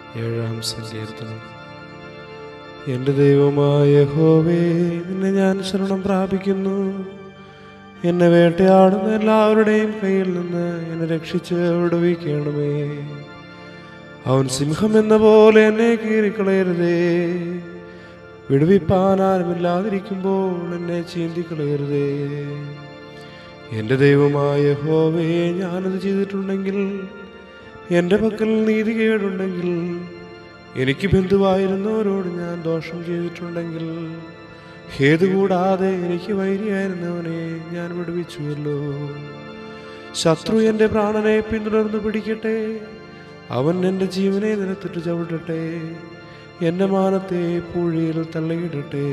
ഏഴാം സങ്കീർത്തനം എൻ്റെ ദൈവമായ ഹോവേ നിന്നെ ഞാൻ ശരണം പ്രാപിക്കുന്നു എന്നെ വേട്ടയാടുന്ന എല്ലാവരുടെയും കയ്യിൽ നിന്ന് എന്നെ രക്ഷിച്ച് വിടുവിക്കണമേ അവൻ സിംഹം എന്ന പോലെ എന്നെ കീറിക്കളയരുതേ വിടുവിപ്പാൻ ആരുമില്ലാതിരിക്കുമ്പോൾ എന്നെ ചീന്തിക്കളയരുതേ എൻ്റെ ദൈവമായ ഹോവേ ഞാനത് ചെയ്തിട്ടുണ്ടെങ്കിൽ എൻ്റെ പക്കൽ നീതികേടുണ്ടെങ്കിൽ എനിക്ക് ബന്ധുവായിരുന്നവരോട് ഞാൻ ദോഷം ചെയ്തിട്ടുണ്ടെങ്കിൽ ഹേതു കൂടാതെ എനിക്ക് വൈരിയായിരുന്നവനെ ഞാൻ വിടുവിച്ചുവല്ലോ ശത്രു എൻ്റെ പ്രാണനെ പിന്തുടർന്ന് പിടിക്കട്ടെ അവൻ എൻ്റെ ജീവനെ നിലത്തിട്ട് ചവിട്ടട്ടെ എൻ്റെ മാനത്തെ പൂഴിയിൽ തള്ളിയിടട്ടെ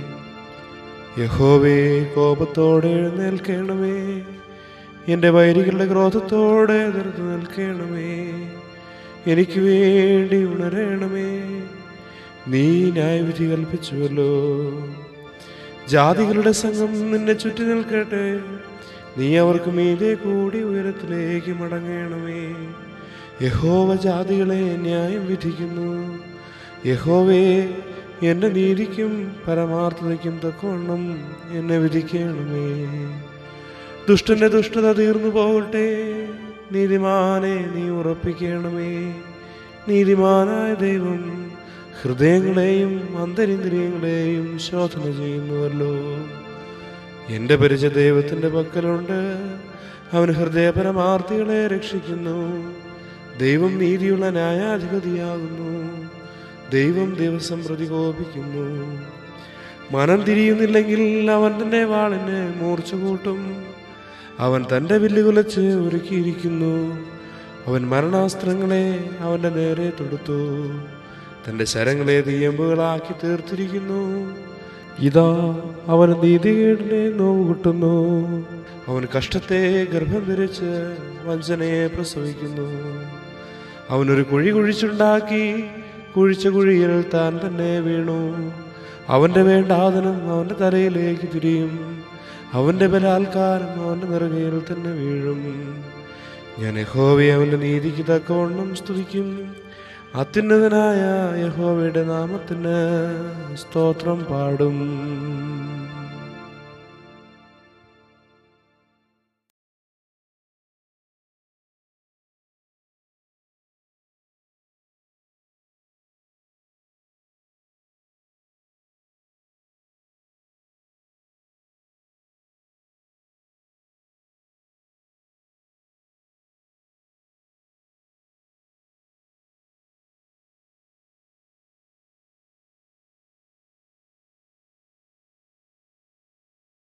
യഹോവേ കോപത്തോടെ എഴുന്നേൽക്കണമേ എൻ്റെ വൈരികളുടെ ക്രോധത്തോടെ എതിർത്ത് നിൽക്കണമേ എനിക്ക് വേണ്ടി ഉണരണമേ നീ ന്യായവിധി കൽപ്പിച്ചുവല്ലോ ജാതികളുടെ സംഘം നിന്നെ ചുറ്റി നിൽക്കട്ടെ നീ അവർക്ക് മീതെ കൂടി ഉയരത്തിലേക്ക് മടങ്ങണമേ യഹോവ ജാതികളെ ന്യായം വിധിക്കുന്നു യഹോവേ എൻ്റെ നീതിക്കും പരമാർത്ഥതയ്ക്കും തക്കവണ്ണം എന്നെ വിധിക്കണമേ ദുഷ്ടന്റെ ദുഷ്ടത തീർന്നു പോകട്ടെ നീതിമാനെ നീ ഉറപ്പിക്കണമേ നീതിമാനായ ദൈവം ഹൃദയങ്ങളെയും അന്തരിന്ദ്രിയങ്ങളെയും ശോധന ചെയ്യുന്നുവല്ലോ എൻ്റെ പരിച ദൈവത്തിൻ്റെ പക്കലുണ്ട് അവൻ ഹൃദയപരമാർത്ഥികളെ രക്ഷിക്കുന്നു ദൈവം നീതിയുള്ള ന്യായാധിപതിയാകുന്നു ദൈവം ദിവസം പ്രതികോപിക്കുന്നു മനം തിരിയുന്നില്ലെങ്കിൽ അവൻ തന്റെ വാളിന് മൂർച്ച കൂട്ടും അവൻ തൻ്റെ വില്ല് കുലച്ച് ഒരുക്കിയിരിക്കുന്നു അവൻ മരണാസ്ത്രങ്ങളെ അവൻ്റെ നേരെ തൊടുത്തു തൻ്റെ ശരങ്ങളെ തീയമ്പുകളാക്കി തീർത്തിരിക്കുന്നു ഇതാ അവൻ നീതികേടിനെ നോവ് കിട്ടുന്നു അവൻ കഷ്ടത്തെ ഗർഭം ധരിച്ച് വഞ്ചനയെ പ്രസവിക്കുന്നു അവനൊരു കുഴി കുഴിച്ചുണ്ടാക്കി കുഴിച്ച കുഴിയിൽ താൻ തന്നെ വീണു അവന്റെ വേണ്ടാതനം അവന്റെ തലയിലേക്ക് തിരിയും അവന്റെ ബലാത്കാരം അവന്റെ നെറുകയിൽ തന്നെ വീഴും ഞാൻ യഹോവയെ അവന്റെ നീതിക്ക് തക്കവണ്ണം സ്തുതിക്കും അത്യുന്നതനായ യഹോവയുടെ നാമത്തിന് സ്തോത്രം പാടും